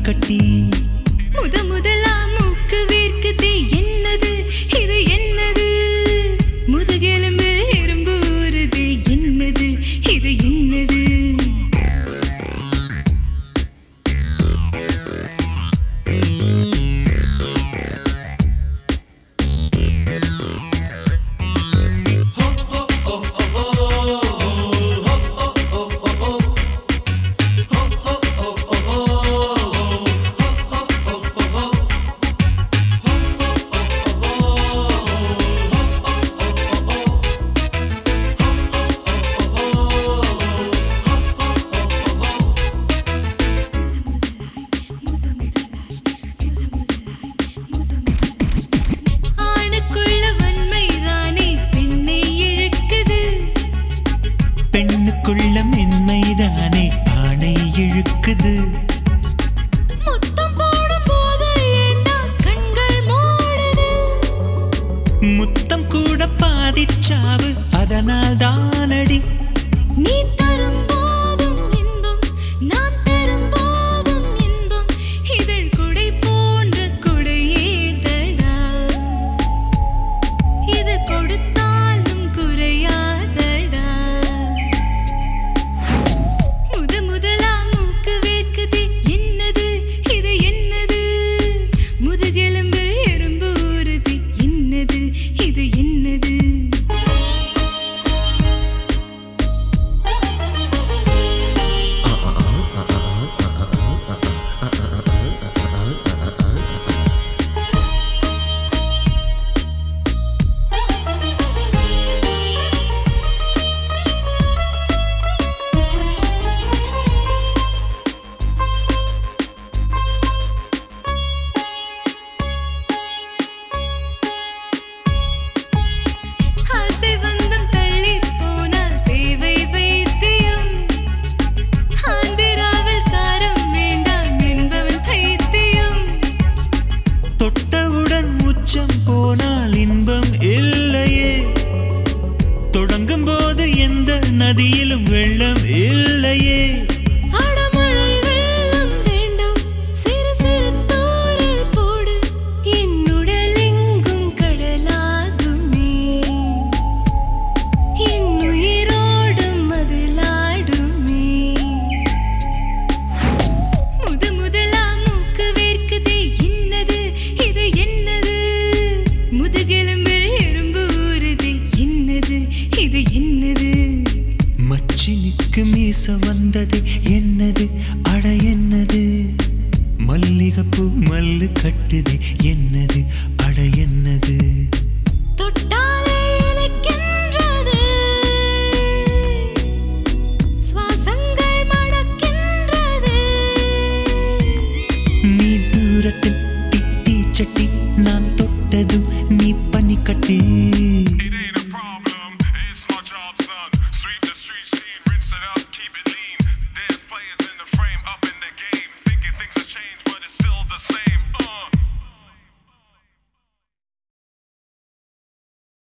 பனிக்கட்டி முத முதலா மூக்கு வேர்க்குதே என்னது இது என்னது முதுகெலும்பில் எறும்பு ஊறுது என்னது இது என்னது ஆணுக்குள்ள வன்மைதானே பெண்ணை இழுக்குது பெண்ணுக்குள்ள மென்மைதானே ஆணை இழுக்குது முத்தம் போடும் போது ஏண்டா கண்கள் மூடுது முத்தம் கூட பாதிச்சாவு அதனால் தானடி நீ தரும் போதும் இன்பம் நான் பெறும் போதும் இன்பம் இதழ் குடை போன்ற குடையே தடா இது கொடுத்தாலும் குறையாதடா முத முதலா மூக்கு வேர்க்குது என்னது இது என்னது முதுகெலும்பில் எறும்பு ஊறுது என்னது இது என்னது ஆசை வந்தம் தள்ளி போனால் தேவை வைத்தியம் ஆந்திராவில் காரம் வேண்டாம் என்பவன் பைத்தியம் தொட்டவுடன் உச்சம் போனால் இன்பம் இல்லையே தொடங்கும் போது எந்த நதியிலும் வெள்ளம் இல்லையே அடமழை வெள்ளம் வேண்டும் சிறு சிறு தூறல் போடு என் உடலெங்கும் கடலாகுமே என் உயிரோடும் மதிலாடுமே முத முதலா மூக்கு வேர்க்குதே என்னது இது என்னது முதுகெலும்பில் எறும்பு ஊறுது என்னது இது என்னது மச்சினிக்கு மீச வந்தது என்னது அட என்னது மல்லிகைப்பூ மல்லு கட்டுது என்னது அட என்னது தொட்டாலே எனக்கென்றது சுவாசங்கள் மணக்கின்றது நீ தூரத்தில் திட்டி சட்டி நான் தொட்டதும் நீ பனிக்கட்டி It ain't a problem, it's my job, son.